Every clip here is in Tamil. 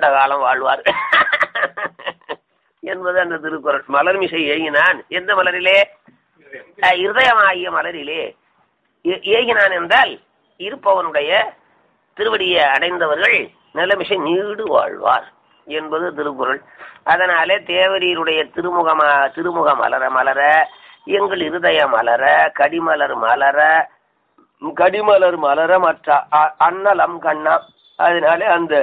நீண்ட காலம் வாழ்வார் என்பது அந்த திருக்குறள் மலர்மிசை ஏகினான் எந்த மலரிலே அஹ், இருதயமாகிய மலரிலே ஏ- ஏகினான் என்றால் இருப்பவனுடைய திருவடியை அடைந்தவர்கள் நிலமிசை நீடு வாழ்வார் என்பது திருக்குறள் அதனாலே தேவரீருடைய திருமுகமா திருமுக மலர மலர எங்கள் இருதய மலர கடிமலர் மலர கடிமலர் மலர மற்ற அ- அண்ணலம் கண்ணா அதனாலே அந்த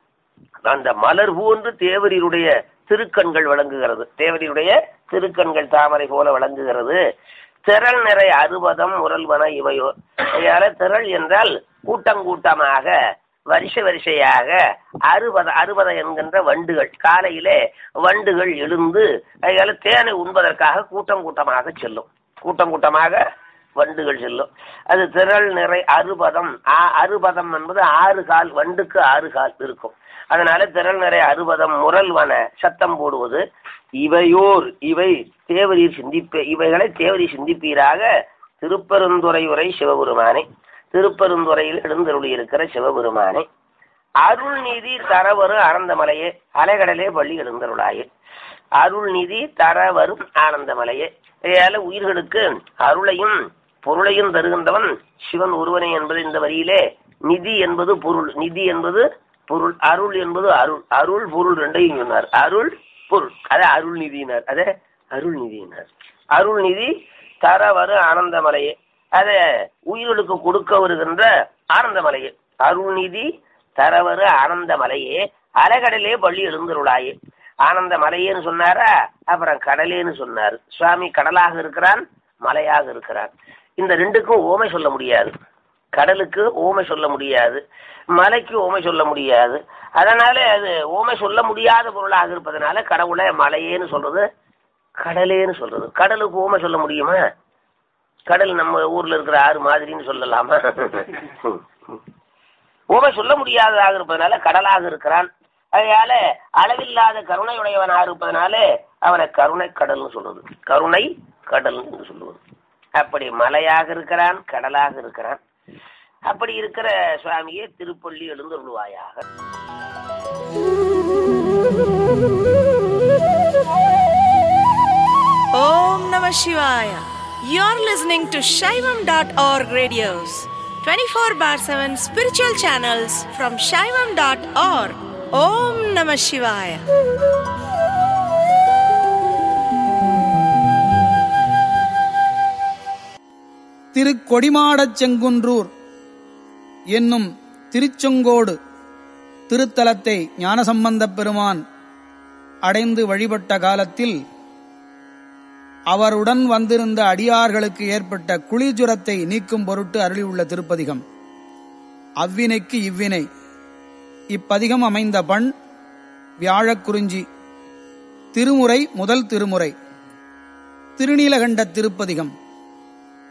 அந்த மலர் போன்று தேவரீருடைய திருக்கண்கள் விளங்குகிறது தேவரீருடைய திருக்கண்கள் தாமரை போல விளங்குகிறது திரள் நிறை அறுபதம் முரல்வன இவையோ அதனால திரள் என்றால் கூட்டங்கூட்டமாக வரிசை வரிசையாக அறுபத அறுபத என்கின்ற வண்டுகள் காலையிலே வண்டுகள் எழுந்து அதனால தேனை உண்பதற்காக கூட்டம் கூட்டமாக செல்லும் கூட்டம் கூட்டமாக வண்டுகள் செல்லும் அது திரள் நிறை அறுபதம் ஆ- அறுபதம் என்பது ஆறு கால் வண்டுக்கு ஆறு கால் இருக்கும் அதனால திரள் நிறை அறுபதம் முரல்வன சத்தம் போடுவது இவையோர் இவை தேவரீர் சிந்திப்ப இவைகளை தேவரீர் சிந்திப்பீராக திருப்பெருந்துறை உரை சிவபெருமானே திருப்பெருந்துறையில் எழுந்தருளி இருக்கிற சிவபெருமானே அருள்நிதி தரவரும் ஆனந்தமலையே அலைகடலே பள்ளி எழுந்தருளாயே அருள்நிதி தரவரும் ஆனந்தமலையே ஏழை உயிர்களுக்கு அருளையும் பொருளையும் தருகின்றவன் சிவன் ஒருவனே என்பது இந்த வரியிலே நிதி என்பது பொருள் நிதி என்பது பொருள் அருள் என்பது அருள் அருள் பொருள் ரெண்டையும் சொன்னார் அருள் பொருள் அதே அருள் நிதியினர் அதே அருள் நிதியினர் அருள் நிதி தரவரு ஆனந்தமலையே அத உயிர்களுக்கு கொடுக்க வருகின்ற ஆனந்தமலையே அருள்நிதி தரவரு ஆனந்தமலையே அலைகடலே பள்ளி எழுந்தருளாயே ஆனந்த மலையேன்னு சொன்னாரா அப்புறம் கடலேன்னு சொன்னார் சுவாமி கடலாக இருக்கிறான் மலையாக இருக்கிறான் இந்த ரெண்டுக்கும் ஓமை சொல்ல முடியாது கடலுக்கு ஓமை சொல்ல முடியாது மலைக்கு ஓமை சொல்ல முடியாது அதனால அது ஓமை சொல்ல முடியாத பொருளாக இருப்பதனால கடவுளை மலையேன்னு சொல்றது கடலேன்னு சொல்றது கடலுக்கு ஓமை சொல்ல முடியுமா கடல் நம்ம ஊர்ல இருக்கிற ஆறு மாதிரின்னு சொல்லலாமா ஓமை சொல்ல முடியாததாக இருப்பதனால கடலாக இருக்கிறான் அதனால அளவில்லாத கருணையுடையவனாக இருப்பதனால அவனை கருணை கடல்னு சொல்றது கருணை கடல் என்று சொல்லுவது அப்படி மலையாக இருக்கிறான் கடலாக இருக்கிறான் அப்படி இருக்கிற சுவாமியே திருப்பள்ளி எழுந்தருள்வாயாக Om Namah Shivaya. You're listening to Shaivam.org radios, 24 bar 7 spiritual channels from Shaivam.org. Om Namah Shivaya. திருக்கொடிமாடச் Sengundrur என்னும் திருச்செங்கோடு திருத்தலத்தை ஞானசம்பந்தப் பெருமான் அடைந்து வழிபட்ட காலத்தில் அவருடன் வந்திருந்த அடியார்களுக்கு ஏற்பட்ட குளிர்ஜுரத்தை நீக்கும் பொருட்டு அருளியுள்ள திருப்பதிகம் அவ்வினைக்கு இவ்வினை இப்பதிகம் அமைந்த பண் வியாழக்குறிஞ்சி திருமுறை முதல் திருமுறை திருநீலகண்ட திருப்பதிகம்